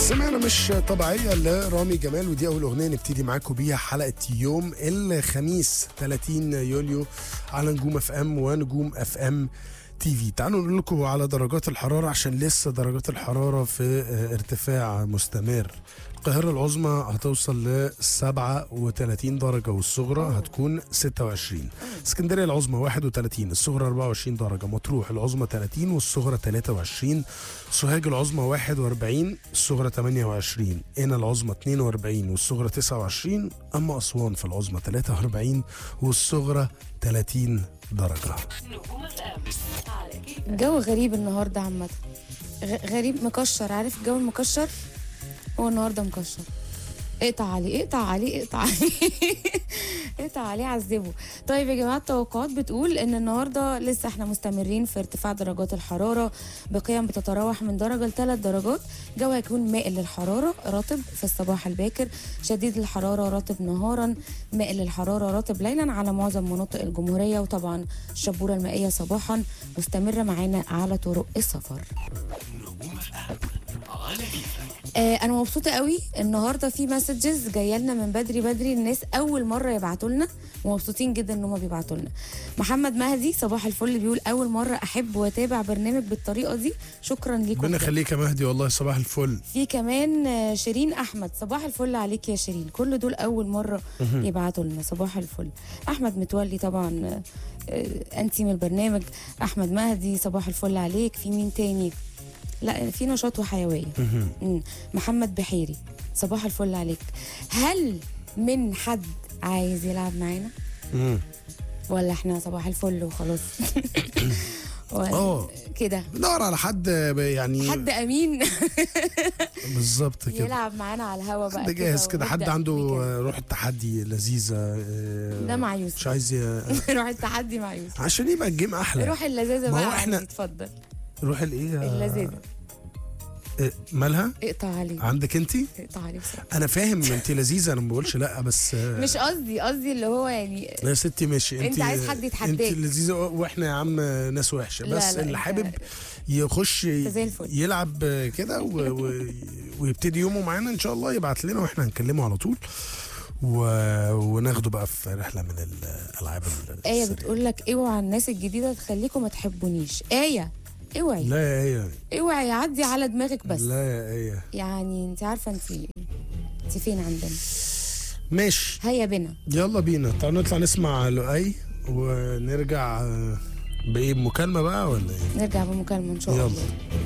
سمعنا مش طبيعية لرامي جمال ودي أول أغنية نبتدي معاكم بيها حلقة يوم الخميس 30 يوليو على نجوم اف ام ونجوم اف ام تي في تعالوا نقول لكم على درجات الحرارة عشان لسه درجات الحرارة في ارتفاع مستمر القاهرة العظمى هتوصل ل 37 درجة والصغرى هتكون 26 اسكندرية العظمى 31 الصغرى 24 درجة مطروح العظمى 30 والصغرى 23 سوهاج العظمى 41 الصغرى 28 قنا العظمى 42 والصغرى 29 أما أسوان في العظمى 43 والصغرى 30 درجة الجو غريب النهارده عامة غ- غريب مكشر عارف الجو المكشر هو النهارده مكشر اقطع عليه اقطع عليه اقطع عليه اقطع عليه عذبه طيب يا جماعه التوقعات بتقول ان النهارده لسه احنا مستمرين في ارتفاع درجات الحراره بقيم بتتراوح من درجه لثلاث درجات جو هيكون مائل للحراره رطب في الصباح الباكر شديد الحراره رطب نهارا مائل للحراره رطب ليلا على معظم مناطق الجمهوريه وطبعا الشبوره المائيه صباحا مستمره معانا على طرق السفر آه انا مبسوطه قوي النهارده في مسجز جايه لنا من بدري بدري الناس اول مره يبعتوا لنا ومبسوطين جدا ان هم بيبعتوا لنا محمد مهدي صباح الفل بيقول اول مره احب واتابع برنامج بالطريقه دي شكرا ليكم ربنا بجد. يخليك يا مهدي والله صباح الفل في كمان آه، شيرين احمد صباح الفل عليك يا شيرين كل دول اول مره يبعتوا لنا صباح الفل احمد متولي طبعا آه، آه، انتي من البرنامج احمد مهدي صباح الفل عليك في مين تاني لا في نشاط وحيويه مم. محمد بحيري صباح الفل عليك هل من حد عايز يلعب معانا مم. ولا احنا صباح الفل وخلاص ولا اه كده ندور على حد يعني حد امين بالظبط كده يلعب معانا على الهوا بقى حد جاهز كده حد ونبدأ عنده بكده. روح التحدي لذيذة آه، ده مع يوسف. مش عايز ي... روح التحدي مع يوسف عشان يبقى الجيم احلى روح اللذاذه ما هو بقى إحنا- عندي اتفضل روح الايه اللذاذه آه، مالها اقطع عليه عندك انت اقطع عليه بسرعه انا فاهم انت لذيذه انا ما بقولش لا بس آه، مش قصدي قصدي اللي هو يعني يا ستي ماشي أنت عايز حد يتحداك. انت لذيذه واحنا يا عم ناس وحشه لا، بس لا، اللي أنت- حابب يخش أنت زي الفل. يلعب كده و... و... ويبتدي يومه معانا ان شاء الله يبعت لنا واحنا هنكلمه على طول و... وناخده بقى في رحله من الالعاب ال- آية السريعة. بتقول لك اوعى الناس الجديدة تخليكم ما تحبونيش آية اوعي لا يا ايه اوعي يعدي على دماغك بس لا يا ايه يعني انت عارفة انت انت فين عندنا ماشي هيا بنا يلا بينا تعالوا نطلع نسمع لؤي ونرجع آه، بايه بمكالمه بقى ولا ايه نرجع بمكالمة ان شاء يلا. الله